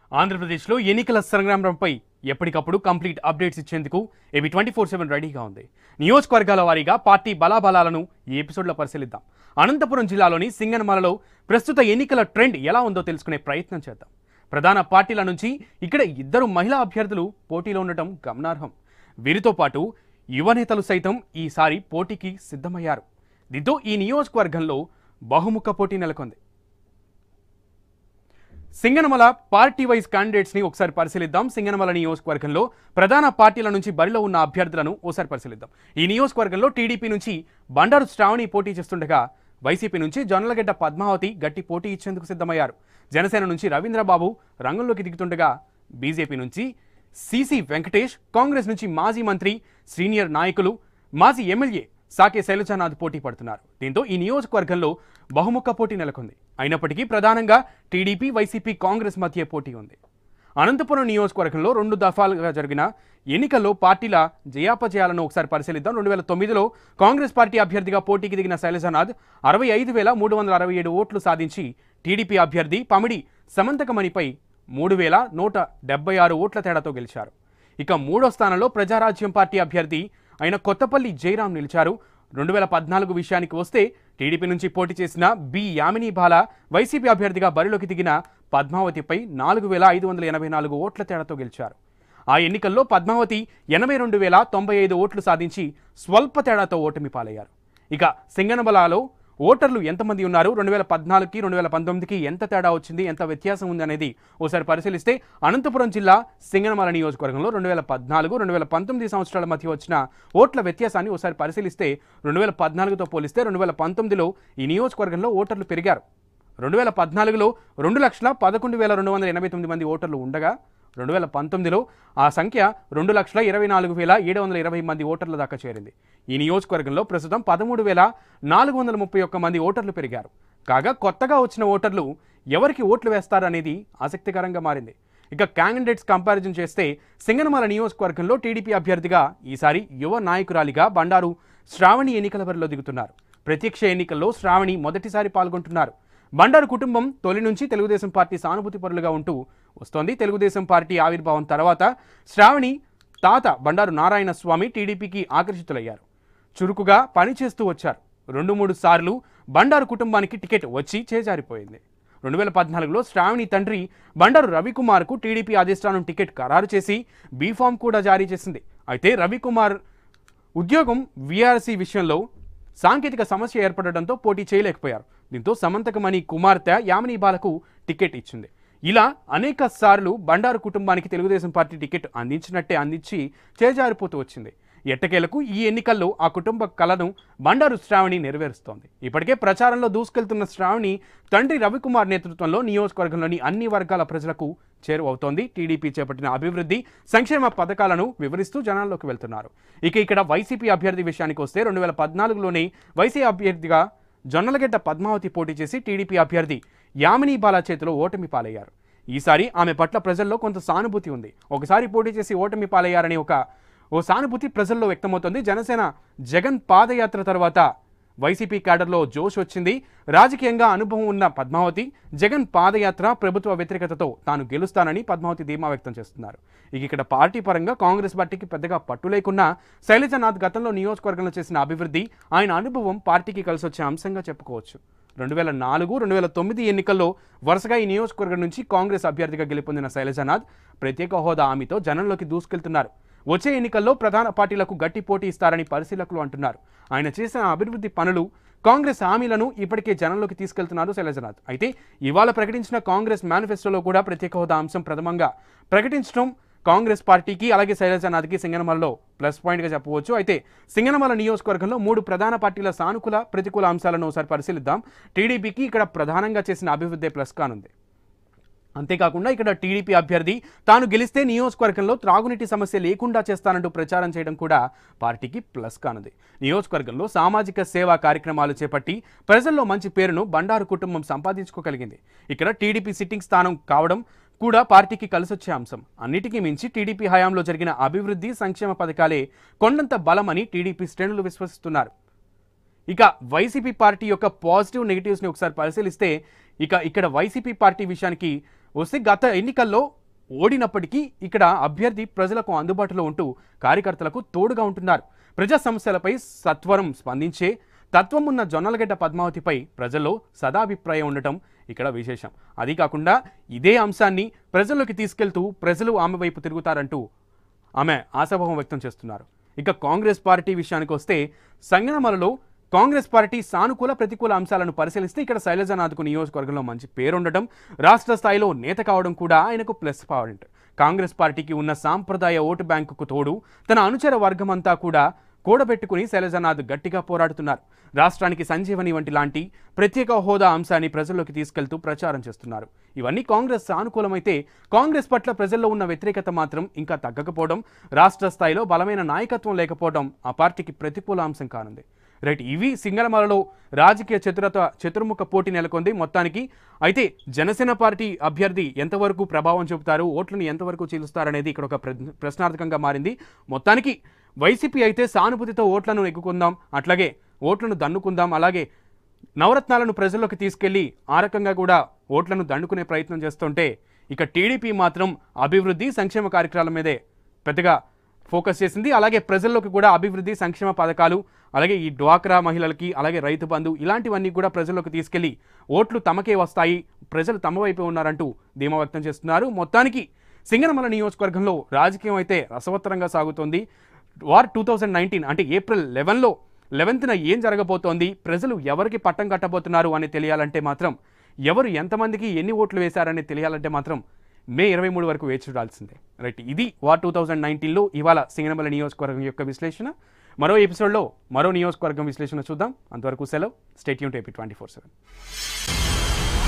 ఆంధ్రప్రదేశ్లో ఎన్నికల సంగ్రామంపై ఎప్పటికప్పుడు కంప్లీట్ అప్డేట్స్ ఇచ్చేందుకు ఏబీ ట్వంటీ ఫోర్ సెవెన్ రెడీగా ఉంది నియోజకవర్గాల వారీగా పార్టీ బలాబలాలను ఈ ఎపిసోడ్లో పరిశీలిద్దాం అనంతపురం జిల్లాలోని సింగనమలలో ప్రస్తుత ఎన్నికల ట్రెండ్ ఎలా ఉందో తెలుసుకునే ప్రయత్నం చేద్దాం ప్రధాన పార్టీల నుంచి ఇక్కడ ఇద్దరు మహిళా అభ్యర్థులు పోటీలో ఉండటం గమనార్హం వీరితో పాటు యువ నేతలు సైతం ఈసారి పోటీకి సిద్ధమయ్యారు దీంతో ఈ నియోజకవర్గంలో బహుముఖ పోటీ నెలకొంది సింగనమల పార్టీ వైజ్ క్యాండిడేట్స్ ని ఒకసారి పరిశీలిద్దాం సింగనమల నియోజకవర్గంలో ప్రధాన పార్టీల నుంచి బరిలో ఉన్న అభ్యర్థులను ఒకసారి పరిశీలిద్దాం ఈ నియోజకవర్గంలో టీడీపీ నుంచి బండారు శ్రావణి పోటీ చేస్తుండగా వైసీపీ నుంచి జొన్నలగడ్డ పద్మావతి గట్టి పోటీ ఇచ్చేందుకు సిద్ధమయ్యారు జనసేన నుంచి రవీంద్రబాబు రంగంలోకి దిగుతుండగా బీజేపీ నుంచి సిసి వెంకటేష్ కాంగ్రెస్ నుంచి మాజీ మంత్రి సీనియర్ నాయకులు మాజీ ఎమ్మెల్యే సాకే శైలజానాథ్ పోటీ పడుతున్నారు దీంతో ఈ నియోజకవర్గంలో బహుముఖ పోటీ నెలకొంది అయినప్పటికీ ప్రధానంగా టీడీపీ వైసీపీ కాంగ్రెస్ మధ్య పోటీ ఉంది అనంతపురం నియోజకవర్గంలో రెండు దఫాలుగా జరిగిన ఎన్నికల్లో పార్టీల జయాపజయాలను ఒకసారి పరిశీలిద్దాం రెండు వేల తొమ్మిదిలో కాంగ్రెస్ పార్టీ అభ్యర్థిగా పోటీకి దిగిన శైలజానాథ్ అరవై ఐదు వేల మూడు వందల అరవై ఏడు ఓట్లు సాధించి టీడీపీ అభ్యర్థి పమిడి సమంతకమణిపై మూడు వేల నూట డెబ్బై ఆరు ఓట్ల తేడాతో గెలిచారు ఇక మూడో స్థానంలో ప్రజారాజ్యం పార్టీ అభ్యర్థి అయిన కొత్తపల్లి జయరాం నిలిచారు రెండు వేల పద్నాలుగు విషయానికి వస్తే టీడీపీ నుంచి పోటీ చేసిన బి యామిని బాల వైసీపీ అభ్యర్థిగా బరిలోకి దిగిన పద్మావతిపై నాలుగు వేల ఐదు వందల ఎనభై నాలుగు ఓట్ల తేడాతో గెలిచారు ఆ ఎన్నికల్లో పద్మావతి ఎనభై రెండు వేల తొంభై ఐదు ఓట్లు సాధించి స్వల్ప తేడాతో ఓటమి పాలయ్యారు ఇక సింగనబలాలో ఓటర్లు ఎంతమంది ఉన్నారు రెండు వేల పద్నాలుగుకి రెండు వేల పంతొమ్మిదికి ఎంత తేడా వచ్చింది ఎంత వ్యత్యాసం ఉంది అనేది ఓసారి పరిశీలిస్తే అనంతపురం జిల్లా సింగనమల నియోజకవర్గంలో రెండు వేల పద్నాలుగు రెండు వేల పంతొమ్మిది సంవత్సరాల మధ్య వచ్చిన ఓట్ల వ్యత్యాసాన్ని ఓసారి పరిశీలిస్తే రెండు వేల పద్నాలుగుతో పోలిస్తే రెండు వేల పంతొమ్మిదిలో ఈ నియోజకవర్గంలో ఓటర్లు పెరిగారు రెండు వేల పద్నాలుగులో రెండు లక్షల పదకొండు వేల రెండు వందల ఎనభై తొమ్మిది మంది ఓటర్లు ఉండగా రెండు వేల పంతొమ్మిదిలో ఆ సంఖ్య రెండు లక్షల ఇరవై నాలుగు వేల ఏడు వందల ఇరవై మంది ఓటర్ల దాకా చేరింది ఈ నియోజకవర్గంలో ప్రస్తుతం పదమూడు వేల నాలుగు వందల ముప్పై ఒక్క మంది ఓటర్లు పెరిగారు కాగా కొత్తగా వచ్చిన ఓటర్లు ఎవరికి ఓట్లు వేస్తారనేది ఆసక్తికరంగా మారింది ఇక క్యాండిడేట్స్ కంపారిజన్ చేస్తే సింగనమల నియోజకవర్గంలో టీడీపీ అభ్యర్థిగా ఈసారి యువ నాయకురాలిగా బండారు శ్రావణి ఎన్నికల బరిలో దిగుతున్నారు ప్రత్యక్ష ఎన్నికల్లో శ్రావణి మొదటిసారి పాల్గొంటున్నారు బండారు కుటుంబం తొలి నుంచి తెలుగుదేశం పార్టీ సానుభూతి పరులుగా ఉంటూ వస్తోంది తెలుగుదేశం పార్టీ ఆవిర్భావం తర్వాత శ్రావణి తాత బండారు నారాయణ స్వామి టీడీపీకి ఆకర్షితులయ్యారు చురుకుగా పనిచేస్తూ వచ్చారు రెండు మూడు సార్లు బండారు కుటుంబానికి టికెట్ వచ్చి చేజారిపోయింది రెండు వేల పద్నాలుగులో శ్రావణి తండ్రి బండారు రవికుమార్కు టీడీపీ అధిష్టానం టికెట్ ఖరారు చేసి బీఫామ్ కూడా జారీ చేసింది అయితే రవికుమార్ ఉద్యోగం వీఆర్సీ విషయంలో సాంకేతిక సమస్య ఏర్పడడంతో పోటీ చేయలేకపోయారు దీంతో సమంతకమణి కుమార్తె యామిని బాలకు టికెట్ ఇచ్చింది ఇలా అనేక సార్లు బండారు కుటుంబానికి తెలుగుదేశం పార్టీ టికెట్ అందించినట్టే అందించి చేజారిపోతూ వచ్చింది ఎట్టకేలకు ఈ ఎన్నికల్లో ఆ కుటుంబ కలను బండారు శ్రావణి నెరవేరుస్తోంది ఇప్పటికే ప్రచారంలో దూసుకెళ్తున్న శ్రావణి తండ్రి రవికుమార్ నేతృత్వంలో నియోజకవర్గంలోని అన్ని వర్గాల ప్రజలకు చేరువవుతోంది టీడీపీ చేపట్టిన అభివృద్ధి సంక్షేమ పథకాలను వివరిస్తూ జనాల్లోకి వెళ్తున్నారు ఇక ఇక్కడ వైసీపీ అభ్యర్థి విషయానికి వస్తే రెండు వేల పద్నాలుగులోనే వైసీ అభ్యర్థిగా జొన్నలగడ్డ పద్మావతి పోటీ చేసి టీడీపీ అభ్యర్థి యామిని బాలా చేతిలో ఓటమి పాలయ్యారు ఈసారి ఆమె పట్ల ప్రజల్లో కొంత సానుభూతి ఉంది ఒకసారి పోటీ చేసి ఓటమి పాలయ్యారని ఒక ఓ సానుభూతి ప్రజల్లో వ్యక్తమవుతోంది జనసేన జగన్ పాదయాత్ర తర్వాత వైసీపీ క్యాడర్లో జోష్ వచ్చింది రాజకీయంగా అనుభవం ఉన్న పద్మావతి జగన్ పాదయాత్ర ప్రభుత్వ వ్యతిరేకతతో తాను గెలుస్తానని పద్మావతి ధీమా వ్యక్తం చేస్తున్నారు ఇక ఇక్కడ పార్టీ పరంగా కాంగ్రెస్ పార్టీకి పెద్దగా పట్టు లేకున్నా శైలజనాథ్ గతంలో నియోజకవర్గంలో చేసిన అభివృద్ధి ఆయన అనుభవం పార్టీకి కలిసి వచ్చే అంశంగా చెప్పుకోవచ్చు రెండు వేల నాలుగు రెండు వేల తొమ్మిది ఎన్నికల్లో వరుసగా ఈ నియోజకవర్గం నుంచి కాంగ్రెస్ అభ్యర్థిగా గెలుపొందిన శైలజనాథ్ ప్రత్యేక హోదా హామీతో జనంలోకి దూసుకెళ్తున్నారు వచ్చే ఎన్నికల్లో ప్రధాన పార్టీలకు గట్టి పోటీ ఇస్తారని పరిశీలకులు అంటున్నారు ఆయన చేసిన అభివృద్ధి పనులు కాంగ్రెస్ హామీలను ఇప్పటికే జనంలోకి తీసుకెళ్తున్నారు శైలజనాథ్ అయితే ఇవాళ ప్రకటించిన కాంగ్రెస్ మేనిఫెస్టోలో కూడా ప్రత్యేక హోదా అంశం ప్రథమంగా ప్రకటించడం కాంగ్రెస్ పార్టీకి అలాగే శైలజనాథ్కి సింగనమలలో ప్లస్ పాయింట్గా చెప్పవచ్చు అయితే సింగనమల నియోజకవర్గంలో మూడు ప్రధాన పార్టీల సానుకూల ప్రతికూల అంశాలను ఒకసారి పరిశీలిద్దాం టీడీపీకి ఇక్కడ ప్రధానంగా చేసిన అభివృద్ధి ప్లస్ కానుంది అంతేకాకుండా ఇక్కడ టీడీపీ అభ్యర్థి తాను గెలిస్తే నియోజకవర్గంలో త్రాగునీటి సమస్య లేకుండా చేస్తానంటూ ప్రచారం చేయడం కూడా పార్టీకి ప్లస్ కానుంది నియోజకవర్గంలో సామాజిక సేవా కార్యక్రమాలు చేపట్టి ప్రజల్లో మంచి పేరును బండారు కుటుంబం సంపాదించుకోగలిగింది ఇక్కడ టీడీపీ సిట్టింగ్ స్థానం కావడం కూడా పార్టీకి కలిసొచ్చే అంశం అన్నిటికీ మించి టీడీపీ హయాంలో జరిగిన అభివృద్ధి సంక్షేమ పథకాలే కొండంత బలమని టీడీపీ శ్రేణులు విశ్వసిస్తున్నారు ఇక వైసీపీ పార్టీ యొక్క పాజిటివ్ నెగిటివ్స్ని ఒకసారి పరిశీలిస్తే ఇక ఇక్కడ వైసీపీ పార్టీ విషయానికి వస్తే గత ఎన్నికల్లో ఓడినప్పటికీ ఇక్కడ అభ్యర్థి ప్రజలకు అందుబాటులో ఉంటూ కార్యకర్తలకు తోడుగా ఉంటున్నారు ప్రజా సమస్యలపై సత్వరం స్పందించే తత్వం ఉన్న జొన్నలగడ్డ పద్మావతిపై ప్రజల్లో సదాభిప్రాయం ఉండటం ఇక్కడ విశేషం అది కాకుండా ఇదే అంశాన్ని ప్రజల్లోకి తీసుకెళ్తూ ప్రజలు ఆమె వైపు తిరుగుతారంటూ ఆమె ఆశాభావం వ్యక్తం చేస్తున్నారు ఇక కాంగ్రెస్ పార్టీ విషయానికి వస్తే సంగనమలలో కాంగ్రెస్ పార్టీ సానుకూల ప్రతికూల అంశాలను పరిశీలిస్తే ఇక్కడ శైలజానాథ్కు నియోజకవర్గంలో మంచి పేరుండటం రాష్ట్ర స్థాయిలో నేత కావడం కూడా ఆయనకు ప్లస్ పాయింట్ కాంగ్రెస్ పార్టీకి ఉన్న సాంప్రదాయ ఓటు బ్యాంకుకు తోడు తన అనుచర వర్గమంతా కూడా కూడబెట్టుకుని శైలజానాథ్ గట్టిగా పోరాడుతున్నారు రాష్ట్రానికి సంజీవని వంటి లాంటి ప్రత్యేక హోదా అంశాన్ని ప్రజల్లోకి తీసుకెళ్తూ ప్రచారం చేస్తున్నారు ఇవన్నీ కాంగ్రెస్ సానుకూలమైతే కాంగ్రెస్ పట్ల ప్రజల్లో ఉన్న వ్యతిరేకత మాత్రం ఇంకా తగ్గకపోవడం రాష్ట్ర స్థాయిలో బలమైన నాయకత్వం లేకపోవడం ఆ పార్టీకి ప్రతికూల అంశం కానుంది రైట్ ఇవి సింగళమలలో రాజకీయ చతురత చతుర్ముఖ పోటీ నెలకొంది మొత్తానికి అయితే జనసేన పార్టీ అభ్యర్థి ఎంతవరకు ప్రభావం చూపుతారు ఓట్లను ఎంతవరకు చీలుస్తారనేది ఇక్కడ ఒక ప్ర- ప్రశ్నార్థకంగా మారింది మొత్తానికి వైసీపీ అయితే సానుభూతితో ఓట్లను ఎక్కుకుందాం అట్లాగే ఓట్లను దన్నుకుందాం అలాగే నవరత్నాలను ప్రజల్లోకి తీసుకెళ్లి ఆ రకంగా కూడా ఓట్లను దండుకునే ప్రయత్నం చేస్తుంటే ఇక టీడీపీ మాత్రం అభివృద్ధి సంక్షేమ కార్యక్రమాల మీదే పెద్దగా ఫోకస్ చేసింది అలాగే ప్రజల్లోకి కూడా అభివృద్ధి సంక్షేమ పథకాలు అలాగే ఈ డ్వాక్రా మహిళలకి అలాగే రైతు బంధు ఇలాంటివన్నీ కూడా ప్రజల్లోకి తీసుకెళ్లి ఓట్లు తమకే వస్తాయి ప్రజలు తమ వైపే ఉన్నారంటూ ధీమా వ్యక్తం చేస్తున్నారు మొత్తానికి సింగనమల నియోజకవర్గంలో రాజకీయం అయితే రసవత్తరంగా సాగుతోంది వార్ టూ థౌజండ్ నైన్టీన్ అంటే ఏప్రిల్ లెవెన్లో లెవెన్త్న ఏం జరగబోతోంది ప్రజలు ఎవరికి పట్టం కట్టబోతున్నారు అని తెలియాలంటే మాత్రం ఎవరు ఎంతమందికి ఎన్ని ఓట్లు వేశారని తెలియాలంటే మాత్రం మే ఇరవై మూడు వరకు వేచి చూడాల్సిందే రైట్ ఇది వార్ టూ థౌజండ్ నైన్టీన్లో ఇవాళ సింగనమల నియోజకవర్గం యొక్క విశ్లేషణ మరో ఎపిసోడ్లో మరో నియోజకవర్గం విశ్లేషణ చూద్దాం అంతవరకు సెలవు స్టేట్యూన్ టేపీ ట్వంటీ ఫోర్ సెవెన్